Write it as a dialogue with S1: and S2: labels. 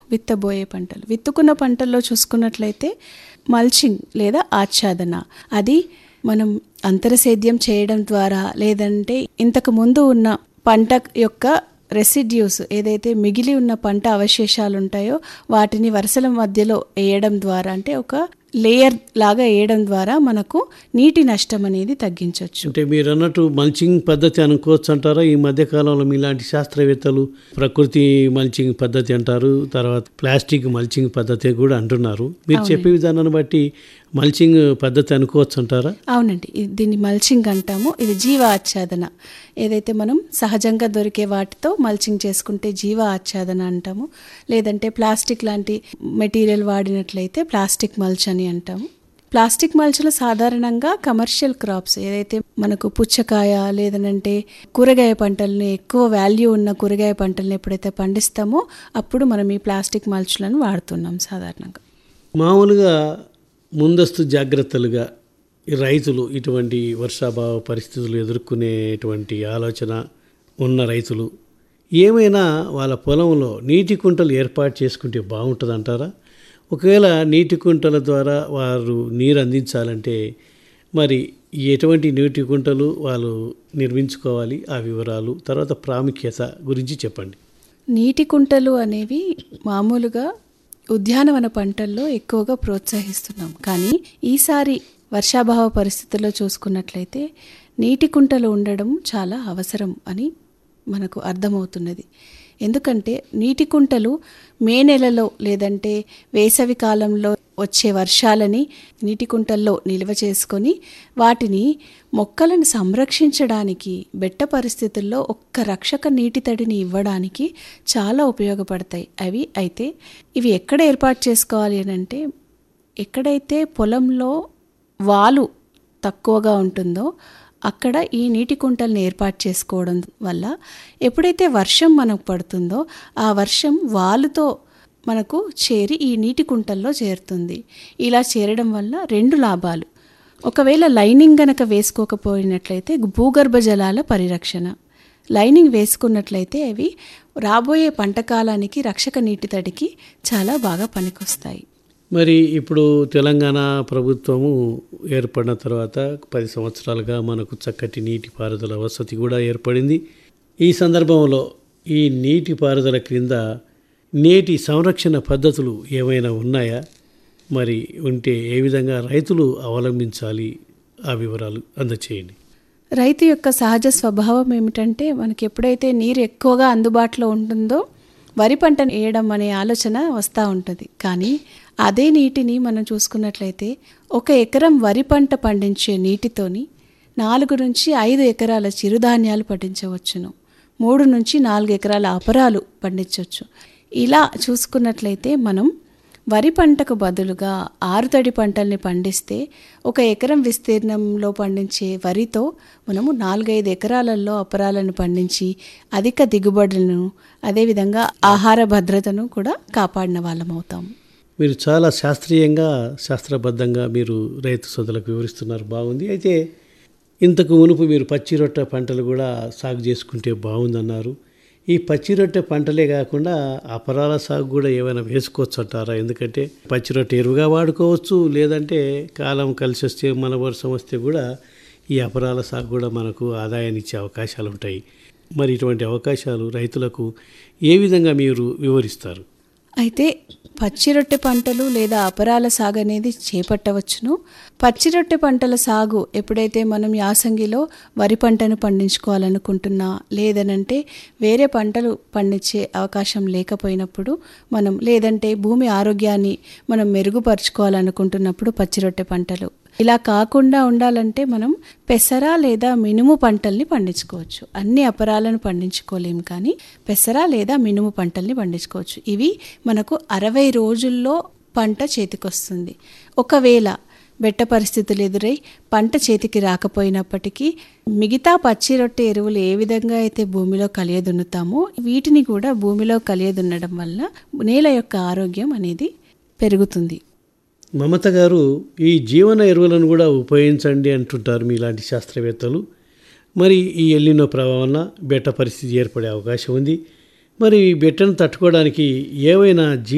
S1: విత్తబోయే పంటలు విత్తుకున్న పంటల్లో చూసుకున్నట్లయితే మల్చింగ్ లేదా ఆచ్ఛాదన అది మనం అంతరసేద్యం చేయడం ద్వారా లేదంటే ఇంతకు ముందు ఉన్న పంట యొక్క రెసిడ్యూస్ ఏదైతే మిగిలి ఉన్న పంట అవశేషాలు ఉంటాయో వాటిని వరుసల మధ్యలో వేయడం ద్వారా అంటే ఒక లేయర్ లాగా వేయడం ద్వారా మనకు నీటి నష్టం అనేది తగ్గించవచ్చు
S2: అంటే మీరు అన్నట్టు మల్చింగ్ పద్ధతి అనుకోవచ్చు అంటారా ఈ మధ్య కాలంలో మీలాంటి శాస్త్రవేత్తలు ప్రకృతి మల్చింగ్ పద్ధతి అంటారు తర్వాత ప్లాస్టిక్ మల్చింగ్ పద్ధతి కూడా అంటున్నారు మీరు చెప్పే విధానాన్ని బట్టి మల్చింగ్ పద్ధతి అనుకోవచ్చు అంటారా
S1: అవునండి ఇది- దీన్ని మల్చింగ్ అంటాము ఇది జీవ ఆచ్ఛాదన ఏదైతే మనం సహజంగా దొరికే వాటితో మల్చింగ్ చేసుకుంటే జీవ ఆచ్ఛాదన అంటాము లేదంటే ప్లాస్టిక్ లాంటి మెటీరియల్ వాడినట్లయితే ప్లాస్టిక్ మల్చ్ అని అంటాము ప్లాస్టిక్ మల్చ్లో సాధారణంగా కమర్షియల్ క్రాప్స్ ఏదైతే మనకు పుచ్చకాయ లేదనంటే కూరగాయ పంటల్ని ఎక్కువ వాల్యూ ఉన్న కూరగాయ పంటల్ని ఎప్పుడైతే పండిస్తామో అప్పుడు మనం ఈ ప్లాస్టిక్ మల్చ్లను వాడుతున్నాం సాధారణంగా
S2: మామూలుగా ముందస్తు జాగ్రత్తలుగా ఈ రైతులు ఇటువంటి వర్షాభావ పరిస్థితులు ఎదుర్కొనేటువంటి ఆలోచన ఉన్న రైతులు ఏమైనా వాళ్ళ పొలంలో నీటి కుంటలు ఏర్పాటు చేసుకుంటే బాగుంటుంది అంటారా ఒకవేళ నీటి కుంటల ద్వారా వారు నీరు అందించాలంటే మరి ఎటువంటి నీటి కుంటలు వాళ్ళు నిర్మించుకోవాలి ఆ వివరాలు తర్వాత ప్రాముఖ్యత గురించి చెప్పండి
S1: నీటి కుంటలు అనేవి మామూలుగా ఉద్యానవన పంటల్లో ఎక్కువగా ప్రోత్సహిస్తున్నాం కానీ ఈసారి వర్షాభావ పరిస్థితుల్లో చూసుకున్నట్లయితే నీటి కుంటలు ఉండడం చాలా అవసరం అని మనకు అర్థమవుతున్నది ఎందుకంటే నీటి కుంటలు మే నెలలో లేదంటే వేసవి కాలంలో వచ్చే వర్షాలని నీటి కుంటల్లో నిల్వ చేసుకొని వాటిని మొక్కలను సంరక్షించడానికి బెట్ట పరిస్థితుల్లో ఒక్క రక్షక నీటి తడిని ఇవ్వడానికి చాలా ఉపయోగపడతాయి అవి అయితే ఇవి ఎక్కడ ఏర్పాటు చేసుకోవాలి అని అంటే ఎక్కడైతే పొలంలో వాలు తక్కువగా ఉంటుందో అక్కడ ఈ నీటి కుంటల్ని ఏర్పాటు చేసుకోవడం వల్ల ఎప్పుడైతే వర్షం మనకు పడుతుందో ఆ వర్షం వాలుతో మనకు చేరి ఈ నీటి కుంటల్లో చేరుతుంది ఇలా చేరడం వల్ల రెండు లాభాలు ఒకవేళ లైనింగ్ గనక వేసుకోకపోయినట్లయితే భూగర్భ జలాల పరిరక్షణ లైనింగ్ వేసుకున్నట్లయితే అవి రాబోయే పంట కాలానికి రక్షక నీటి తడికి చాలా బాగా పనికొస్తాయి
S2: మరి ఇప్పుడు తెలంగాణ ప్రభుత్వము ఏర్పడిన తర్వాత పది సంవత్సరాలుగా మనకు చక్కటి నీటిపారుదల వసతి కూడా ఏర్పడింది ఈ సందర్భంలో ఈ నీటిపారుదల క్రింద నేటి సంరక్షణ పద్ధతులు ఏమైనా ఉన్నాయా మరి ఉంటే ఏ విధంగా రైతులు అవలంబించాలి ఆ వివరాలు అందచేయండి
S1: రైతు యొక్క సహజ స్వభావం ఏమిటంటే మనకి ఎప్పుడైతే నీరు ఎక్కువగా అందుబాటులో ఉంటుందో వరి పంటను వేయడం అనే ఆలోచన వస్తూ ఉంటుంది కానీ అదే నీటిని మనం చూసుకున్నట్లయితే ఒక ఎకరం వరి పంట పండించే నీటితోని నాలుగు నుంచి ఐదు ఎకరాల చిరుధాన్యాలు పండించవచ్చును మూడు నుంచి నాలుగు ఎకరాల అపరాలు పండించవచ్చు ఇలా చూసుకున్నట్లయితే మనం వరి పంటకు బదులుగా ఆరుతడి పంటల్ని పండిస్తే ఒక ఎకరం విస్తీర్ణంలో పండించే వరితో మనము నాలుగైదు ఎకరాలలో అపరాలను పండించి అధిక దిగుబడులను అదేవిధంగా ఆహార భద్రతను కూడా కాపాడిన వాళ్ళం అవుతాం
S2: మీరు చాలా శాస్త్రీయంగా శాస్త్రబద్ధంగా మీరు రైతు సోదరులకు వివరిస్తున్నారు బాగుంది అయితే ఇంతకు మునుపు మీరు పచ్చి రొట్టె పంటలు కూడా సాగు చేసుకుంటే బాగుందన్నారు ఈ పచ్చి రొట్టె పంటలే కాకుండా అపరాల సాగు కూడా ఏమైనా వేసుకోవచ్చు అంటారా ఎందుకంటే పచ్చి రొట్టె ఎరువుగా వాడుకోవచ్చు లేదంటే కాలం కలిసి వస్తే మన వర్షం వస్తే కూడా ఈ అపరాల సాగు కూడా మనకు ఆదాయాన్ని ఇచ్చే అవకాశాలు ఉంటాయి మరి ఇటువంటి అవకాశాలు రైతులకు ఏ విధంగా మీరు వివరిస్తారు
S1: అయితే పచ్చి రొట్టె పంటలు లేదా అపరాల సాగు అనేది చేపట్టవచ్చును పచ్చి రొట్టె పంటల సాగు ఎప్పుడైతే మనం యాసంగిలో వరి పంటను పండించుకోవాలనుకుంటున్నా లేదనంటే వేరే పంటలు పండించే అవకాశం లేకపోయినప్పుడు మనం లేదంటే భూమి ఆరోగ్యాన్ని మనం మెరుగుపరుచుకోవాలనుకుంటున్నప్పుడు పచ్చి రొట్టె పంటలు ఇలా కాకుండా ఉండాలంటే మనం పెసర లేదా మినుము పంటల్ని పండించుకోవచ్చు అన్ని అపరాలను పండించుకోలేం కానీ పెసర లేదా మినుము పంటల్ని పండించుకోవచ్చు ఇవి మనకు అరవై రోజుల్లో పంట చేతికొస్తుంది ఒకవేళ బెట్ట పరిస్థితులు ఎదురై పంట చేతికి రాకపోయినప్పటికీ మిగతా పచ్చి రొట్టె ఎరువులు ఏ విధంగా అయితే భూమిలో కలియదున్నుతామో వీటిని కూడా భూమిలో కలియదున్నడం వల్ల నేల యొక్క ఆరోగ్యం అనేది పెరుగుతుంది
S2: మమత గారు ఈ జీవన ఎరువులను కూడా ఉపయోగించండి అంటుంటారు మీలాంటి శాస్త్రవేత్తలు మరి ఈ ఎల్లినో ప్రభావం వల్ల బెట్ట పరిస్థితి ఏర్పడే అవకాశం ఉంది మరి ఈ బెట్టను తట్టుకోవడానికి ఏవైనా జీ